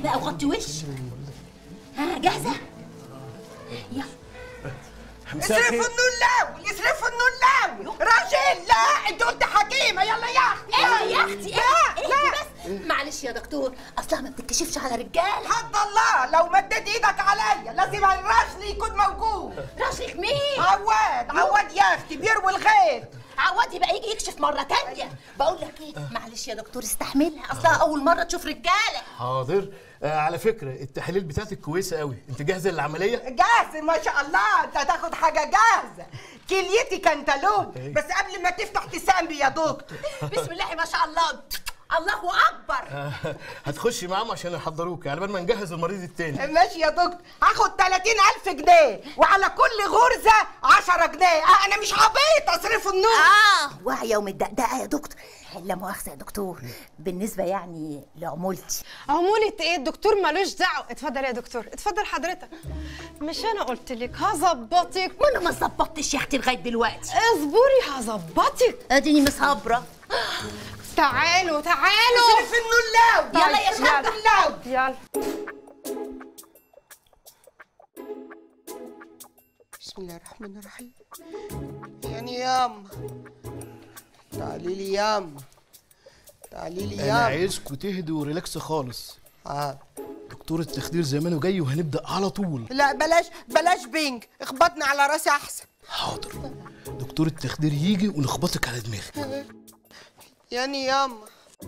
بقى وغطي وشك ها جاهزه يلا اصرفوا النلاوي اصرفوا النلاوي راجل لا انت قلت حكيمه يلا يا اختي ايه يا اختي لا ايه لا بس معلش يا دكتور اصلها ما بتتكشفش على رجاله حد الله لو مدت ايدك عليا لازم الرجل يكون موجود راسك مين عواد عواد يا اختي بيروي الخير عواد يبقى يجي يكشف مره تانية بقول لك ايه معلش يا دكتور استحملها اصلها اول مره تشوف رجاله حاضر آه على فكره التحاليل بتاعتك كويسه قوي انت جاهزه للعمليه جاهز ما شاء الله انت هتاخد حاجه جاهزه كليتي كانتالوب بس قبل ما تفتح تسامبي يا دكتور بسم الله ما شاء الله الله اكبر آه هتخشي معاهم عشان يحضروك على بال ما نجهز المريض التاني ماشي يا دكتور هاخد 30000 جنيه وعلى كل غرزه 10 جنيه آه انا مش عبيط اصرفوا النور اه واعيه ومدقدقه يا دكتور لا مؤاخذه يا دكتور بالنسبه يعني لعمولتي عمولة ايه الدكتور ملوش دعوه اتفضل يا دكتور اتفضل حضرتك مش انا قلت لك هظبطك وانا ما ظبطتش يا اختي لغايه دلوقتي اصبري هظبطك اديني مصابره تعالوا تعالوا اصرفوا النلاوي يلا يا شباب. النلاوي يلا بسم الله الرحمن الرحيم يعني ياما تعالي لي ياما تعالي لي انا ياما عايزكوا تهدوا وريلاكس خالص آه. دكتور التخدير زمانه جاي وهنبدا على طول لا بلاش بلاش بينج اخبطني على راسي احسن حاضر دكتور التخدير يجي ونخبطك على دماغك يعني ياما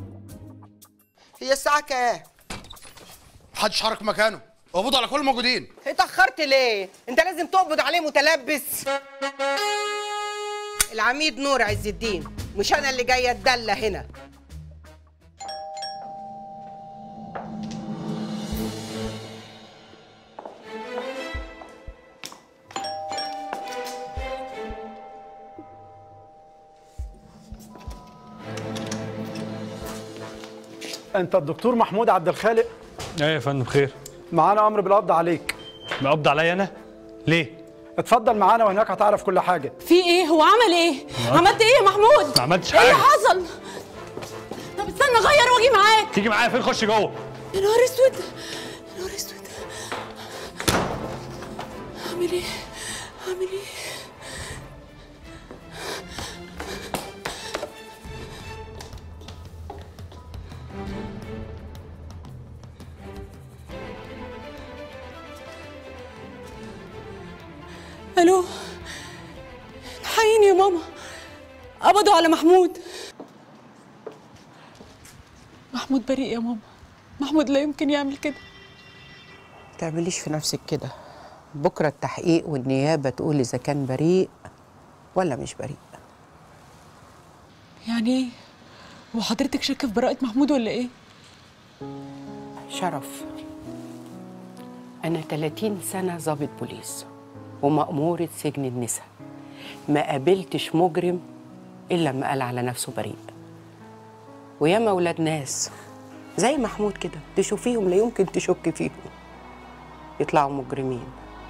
هي الساعة كام؟ محدش حرك مكانه اقبضوا على كل الموجودين اتأخرت ليه؟ انت لازم تقبض عليه متلبس العميد نور عز الدين مش انا اللي جاية اتدلى هنا انت الدكتور محمود عبد الخالق ايه يا فندم خير معانا امر بالقبض عليك مقبض عليا انا ليه اتفضل معانا وهناك هتعرف كل حاجه في ايه هو عمل ايه عملت ايه يا محمود ما عملتش ايه اللي حاجه حصل طب استنى غير واجي معاك تيجي معايا فين خش جوه يا نهار اسود يا نهار اسود اعمل ايه اعمل ايه الو الحقيني يا ماما قبضوا على محمود محمود بريء يا ماما محمود لا يمكن يعمل كده تعمليش في نفسك كده بكرة التحقيق والنيابة تقول إذا كان بريء ولا مش بريء يعني ايه هو حضرتك شاكه في براءة محمود ولا ايه شرف أنا 30 سنة ضابط بوليس ومأمورة سجن النساء ما قابلتش مجرم إلا لما قال على نفسه بريء وياما ولاد ناس زي محمود كده تشوفيهم لا يمكن تشك فيهم يطلعوا مجرمين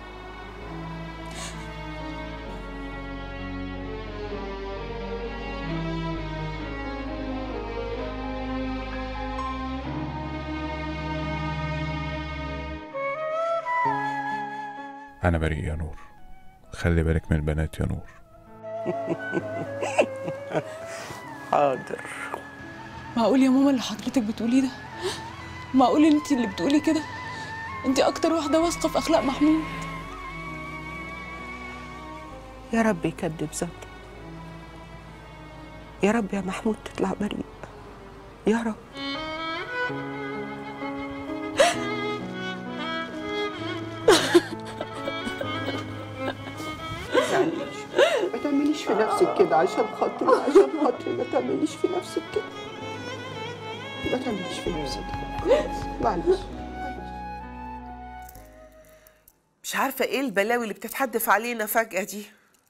أنا بريء يا نور خلي بالك من البنات يا نور حاضر معقول يا ماما اللي حضرتك بتقوليه ده معقول انت اللي بتقولي كده انت اكتر واحده واثقه في اخلاق محمود يا رب يكذب ذنبي يا رب يا محمود تطلع بريء يا رب تزعليش. ما تعمليش في نفسك كده عشان خاطري عشان خاطري ما تعمليش في نفسك كده ما تعمليش في نفسك كده معلش مش عارفة ايه البلاوي اللي بتتحدف علينا فجأة دي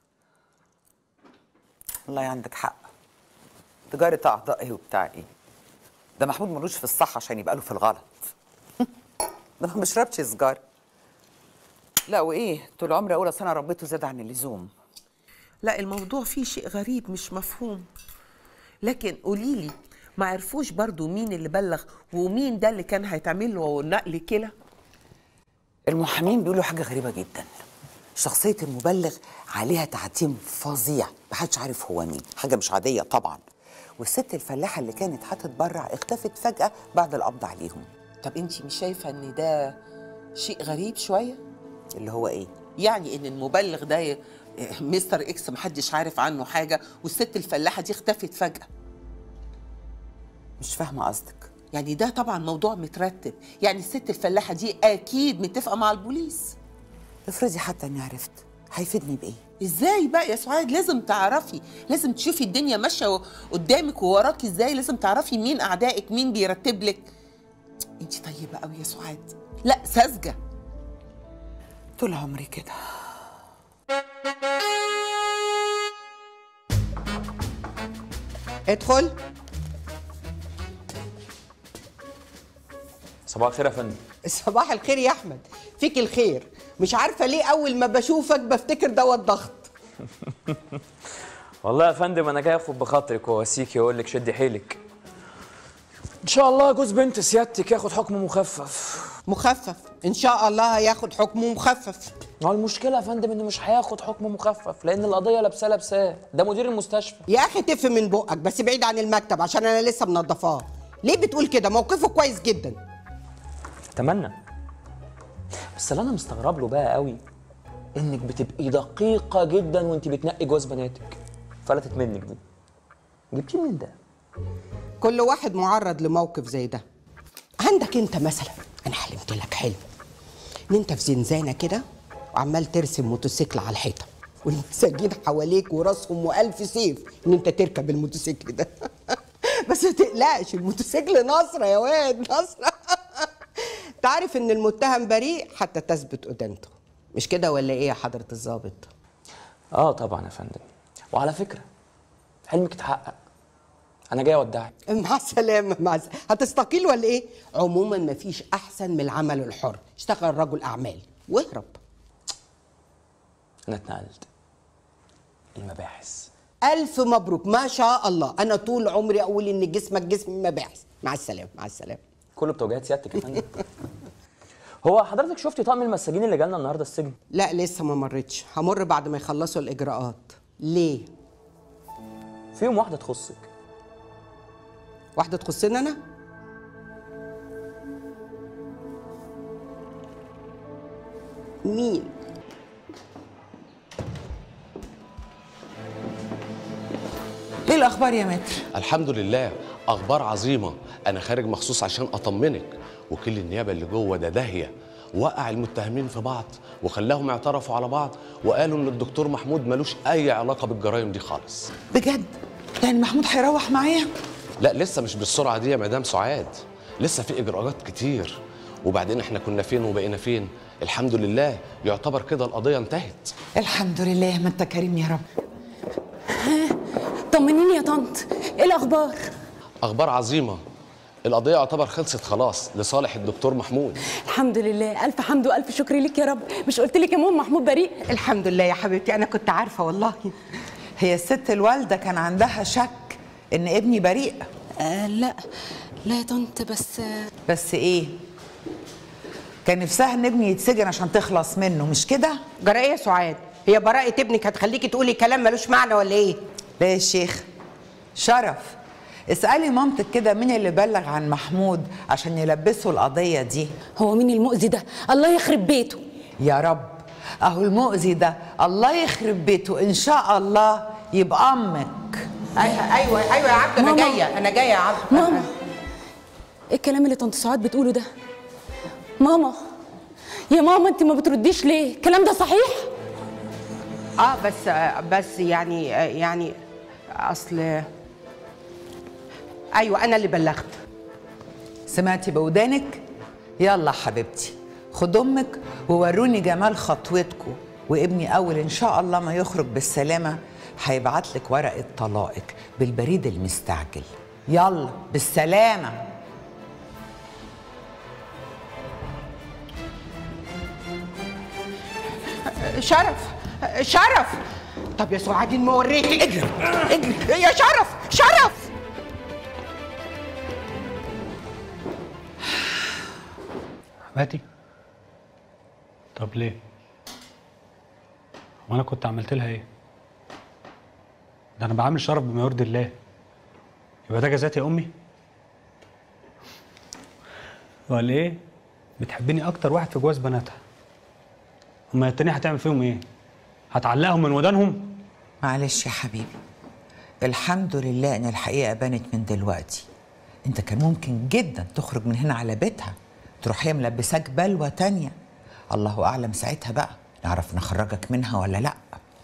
والله عندك حق تجارة أعضاء إيه وبتاع إيه ده محمود ملوش في الصح عشان يبقى له في الغلط ده ما بيشربش سجارة لا وإيه طول عمري أقول أصل أنا ربيته زاد عن اللزوم لا الموضوع فيه شيء غريب مش مفهوم لكن قوليلي ما عرفوش برضو مين اللي بلغ ومين ده اللي كان هيتعمل له نقل كلى المحامين بيقولوا حاجه غريبه جدا شخصيه المبلغ عليها تعتيم فظيع محدش عارف هو مين حاجه مش عاديه طبعا والست الفلاحه اللي كانت هتتبرع اختفت فجاه بعد القبض عليهم طب انت مش شايفه ان ده شيء غريب شويه اللي هو ايه يعني ان المبلغ ده ي- مستر اكس محدش عارف عنه حاجه والست الفلاحه دي اختفت فجاه مش فاهمه قصدك يعني ده طبعا موضوع مترتب يعني الست الفلاحه دي اكيد متفقه مع البوليس افرضي حتى اني عرفت هيفيدني بايه ازاي بقى يا سعاد لازم تعرفي لازم تشوفي الدنيا ماشيه قدامك ووراكي ازاي لازم تعرفي مين اعدائك مين بيرتب لك انت طيبه قوي يا سعاد لا ساذجه طول عمري كده ادخل صباح الخير يا فندم صباح الخير يا احمد فيك الخير مش عارفه ليه اول ما بشوفك بفتكر دواء الضغط والله يا فندم انا جاي اخد بخاطرك وواسيكي واقول لك شدي حيلك ان شاء الله جوز بنت سيادتك ياخد حكم مخفف مخفف ان شاء الله هياخد حكم مخفف ما هو المشكله يا فندم انه مش هياخد حكم مخفف لان القضيه لابساه لابساه ده مدير المستشفى يا اخي تف من بقك بس بعيد عن المكتب عشان انا لسه منضفاه ليه بتقول كده موقفه كويس جدا اتمنى بس اللي انا مستغرب له بقى قوي انك بتبقي دقيقه جدا وانت بتنقي جواز بناتك فلتت منك دي جبتيه منين ده كل واحد معرض لموقف زي ده عندك انت مثلا انا حلمت لك حلم ان انت في زنزانه كده وعمال ترسم موتوسيكل على الحيطه والمساجين حواليك وراسهم والف سيف ان انت تركب الموتوسيكل ده بس ما تقلقش الموتوسيكل نصره يا واد نصره انت عارف ان المتهم بريء حتى تثبت ادانته مش كده ولا ايه يا حضره الضابط اه طبعا يا فندم وعلى فكره حلمك اتحقق انا جاي اودعك مع السلامة مع السلامة هتستقيل ولا ايه؟ عموما مفيش أحسن من العمل الحر، اشتغل رجل أعمال واهرب. انا اتنقلت المباحث ألف مبروك ما شاء الله، أنا طول عمري أقول إن جسمك جسم مباحث، مع السلامة مع السلامة. كله بتوجيهات سيادتك يا فندم هو حضرتك شفتي طقم المساجين اللي جالنا النهارده السجن لا لسه ما مرتش، همر بعد ما يخلصوا الإجراءات. ليه؟ فيهم واحده تخصك واحدة تخصني أنا؟ مين؟ ايه الاخبار يا متر الحمد لله اخبار عظيمه انا خارج مخصوص عشان اطمنك وكل النيابه اللي جوه ده داهيه وقع المتهمين في بعض وخلاهم يعترفوا على بعض وقالوا ان الدكتور محمود ملوش اي علاقه بالجرائم دي خالص بجد يعني محمود هيروح معايا لا لسه مش بالسرعه دي يا مدام سعاد لسه في اجراءات كتير وبعدين احنا كنا فين وبقينا فين الحمد لله يعتبر كده القضيه انتهت الحمد لله ما انت كريم يا رب طمنيني يا طنط ايه الاخبار اخبار عظيمه القضيه يعتبر خلصت خلاص لصالح الدكتور محمود الحمد لله الف حمد والف شكر ليك يا رب مش قلت لك يا ماما محمود بريء الحمد لله يا حبيبتي أنا كنت عارفة والله. هي الست الوالده كان عندها شك ان ابني بريء آه لا لا يا طنط بس بس ايه كان نفسها ان ابني يتسجن عشان تخلص منه مش كده جرى إيه يا سعاد؟ هي براءة ابنك هتخليكي تقولي كلام ملوش معنى ولا إيه؟ لا يا شيخ شرف اسألي مامتك كده مين اللي بلغ عن محمود عشان يلبسه القضية دي هو مين المؤذي ده الله يخرب بيته يا رب اهو المؤذي ده الله يخرب بيته ان شاء الله يبقى امك أيوة أيوة أيوة يا عبد أنا ماما. جاية أنا جاية يا عبد. ماما ايه الكلام اللي طنط سعاد بتقوله ده ماما يا ماما انت ما بترديش ليه الكلام ده صحيح اه بس بس يعني يعني اصل ايوه انا اللي بلغت سمعتي بودانك يلا حبيبتي خد امك ووروني جمال خطوتكم وابني اول ان شاء الله ما يخرج بالسلامه هيبعت لك ورقه طلاقك بالبريد المستعجل يلا بالسلامه شرف شرف طب يا سعاد ما وريتك اجري اجري يا شرف شرف حماتي طب ليه وانا كنت عملت لها ايه ده انا بعامل شرف بما يرضي الله يبقى ده جزاتي يا امي ولا ايه بتحبني اكتر واحد في جواز بناتها هما التانية هتعمل فيهم ايه هتعلقهم من ودانهم معلش يا حبيبي الحمد لله ان الحقيقه بانت من دلوقتي انت كان ممكن جدا تخرج من هنا على بيتها تروح هي ملبساك بلوه تانية الله اعلم ساعتها بقى نعرف نخرجك منها ولا لا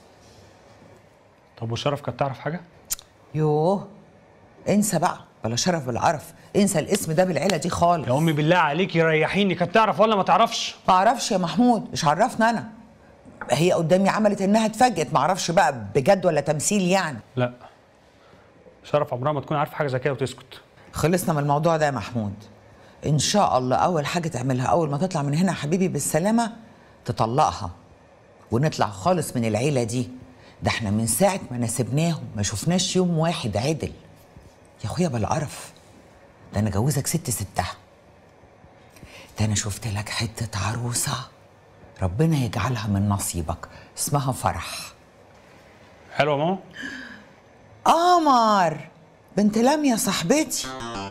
طب وشرف كانت تعرف حاجه يوه انسى بقى بلا شرف بالعرف انسى الاسم ده بالعيله دي خالص يا امي بالله عليكي ريحيني كانت تعرف ولا ما تعرفش ما اعرفش يا محمود مش عرفنا انا هي قدامي عملت انها اتفاجئت ما اعرفش بقى بجد ولا تمثيل يعني لا شرف عمرها ما تكون عارفه حاجه زي كده وتسكت خلصنا من الموضوع ده يا محمود ان شاء الله اول حاجه تعملها اول ما تطلع من هنا يا حبيبي بالسلامه تطلقها ونطلع خالص من العيله دي ده احنا من ساعه ما نسبناهم ما شفناش يوم واحد عدل يا اخويا بالقرف ده انا جوزك ست ستها ده انا شفت لك حته عروسه ربنا يجعلها من نصيبك اسمها فرح حلوه يا ماما قمر بنت لميا صاحبتي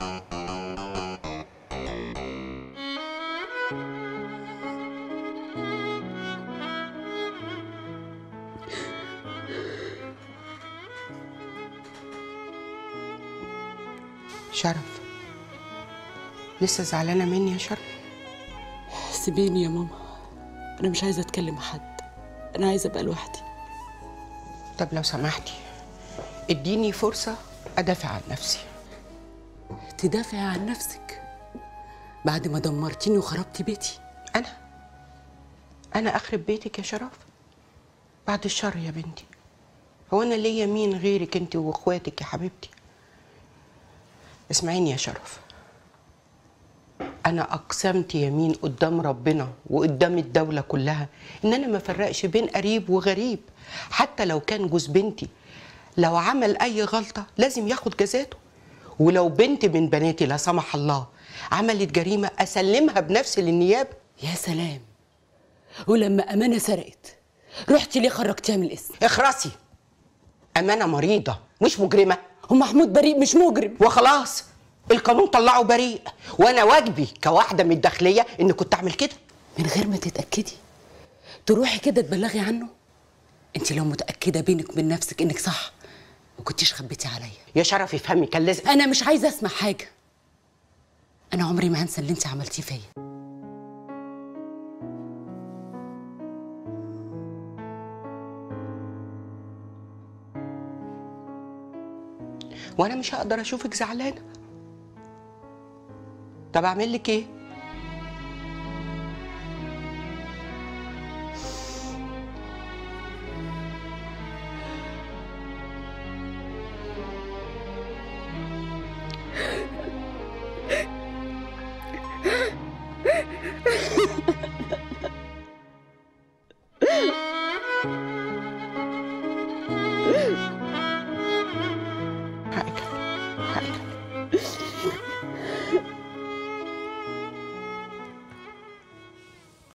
شرف لسه زعلانه مني يا شرف سيبيني يا ماما انا مش عايزه اتكلم مع حد انا عايزه ابقى لوحدي طب لو سمحتي اديني فرصه ادافع عن نفسي تدافعي عن نفسك بعد ما دمرتيني وخربتي بيتي انا انا اخرب بيتك يا شرف بعد الشر يا بنتي هو انا ليا مين غيرك انت واخواتك يا حبيبتي اسمعيني يا شرف انا اقسمت يمين قدام ربنا وقدام الدوله كلها ان انا ما فرقش بين قريب وغريب حتى لو كان جوز بنتي لو عمل اي غلطه لازم ياخد جزاته ولو بنت من بناتي لا سمح الله عملت جريمه اسلمها بنفسي للنيابه يا سلام ولما امانه سرقت رحتي ليه خرجتيها من الاسم اخرسي امانه مريضه مش مجرمه ومحمود بريء مش مجرم وخلاص القانون طلعه بريء وانا واجبي كواحده من الداخليه ان كنت اعمل كده من غير ما تتاكدي تروحي كده تبلغي عنه انت لو متاكده بينك وبين نفسك انك صح ما كنتيش خبيتي عليا يا شرف افهمي كان لازم انا مش عايزه اسمع حاجه انا عمري ما هنسى اللي انت عملتيه فيا وانا مش هقدر اشوفك زعلانه طب اعمل لك ايه